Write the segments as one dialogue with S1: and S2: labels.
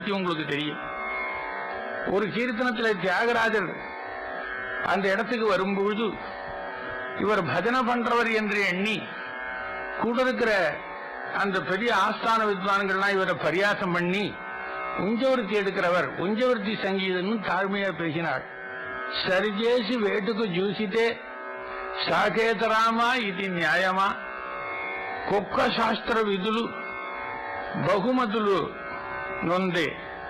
S1: பத்தி உங்களுக்கு தெரியும் ஒரு கீர்த்தனத்துல தியாகராஜர் அந்த இடத்துக்கு வரும்பொழுது இவர் பஜனை பண்றவர் என்று எண்ணி கூட இருக்கிற அந்த பெரிய ஆஸ்தான வித்வான்கள்லாம் இவரை பரியாசம் பண்ணி உஞ்சவர்த்தி எடுக்கிறவர் உஞ்சவர்த்தி சங்கீதம்னு தாழ்மையா பேசினார் సరిచేసి వేటుకు చూసితే సాకేతరామా ఇది న్యాయమా కుక్క శాస్త్ర విధులు బహుమతులు நொந்தே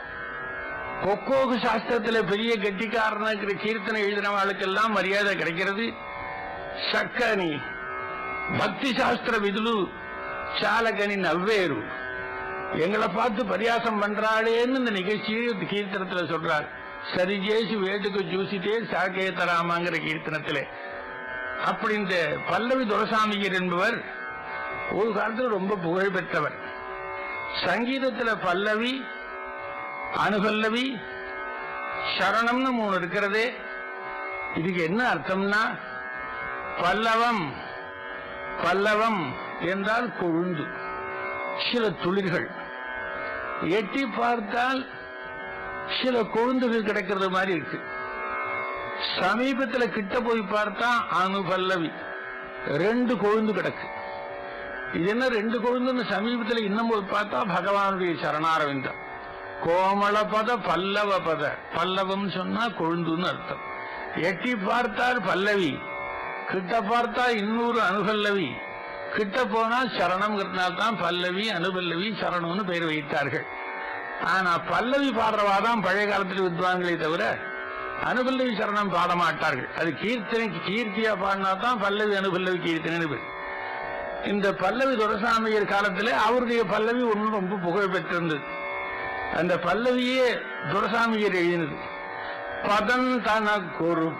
S1: கொக்கோகு சாஸ்திரத்துல பெரிய கெட்டிக்காரனுக்கு கீர்த்தனை எழுதினவாளுக்கெல்லாம் மரியாதை கிடைக்கிறது சக்கனி பக்தி சாஸ்திர விதுலு சாலகனி நவ்வேறு எங்களை பார்த்து பரியாசம் பண்றாளேன்னு இந்த நிகழ்ச்சியை இந்த கீர்த்தனத்துல சொல்றார் சரிஜேசி வேட்டுக்கு ஜூசிட்டே சாகேதராமாங்கிற கீர்த்தனத்திலே அப்படி இந்த பல்லவி துரசாமியர் என்பவர் ஒரு காலத்துல ரொம்ப புகழ் பெற்றவர் சங்கீதத்துல பல்லவி அனுபல்லவி சரணம்னு மூணு இருக்கிறதே இதுக்கு என்ன அர்த்தம்னா பல்லவம் பல்லவம் என்றால் கொழுந்து சில துளிர்கள் எட்டி பார்த்தால் சில கொழுந்துகள் கிடைக்கிறது மாதிரி இருக்கு சமீபத்துல கிட்ட போய் பார்த்தா அனுபல்லவி ரெண்டு கொழுந்து கிடக்கு இது என்ன ரெண்டு கொழுந்துன்னு சமீபத்துல இன்னும் போய் பார்த்தா பகவானுடைய சரணாரவிந்தம் கோமள பத பல்லவ பத பல்லவம் சொன்னா கொழுந்துன்னு அர்த்தம் எட்டி பார்த்தால் பல்லவி கிட்ட பார்த்தா இன்னொரு அனுபல்லவி கிட்ட போனா சரணம்ங்கிறதுனால தான் பல்லவி அனுபல்லவி சரணம்னு பெயர் வைத்தார்கள் ஆனா பல்லவி பாடுறவா தான் பழைய காலத்தில் வித்வான்களே தவிர அனுபல்லவி சரணம் பாட மாட்டார்கள் அது கீர்த்தனைக்கு கீர்த்தியா பாடினா தான் பல்லவி அனுபல்லவி கீர்த்தனை பேர் இந்த பல்லவி துரசாமியர் காலத்துல அவருடைய பல்லவி ஒன்று ரொம்ப புகழ் பெற்றிருந்தது அந்த பல்லவியே துரசாமியர் எழுதினது பதம் தனக்கொரு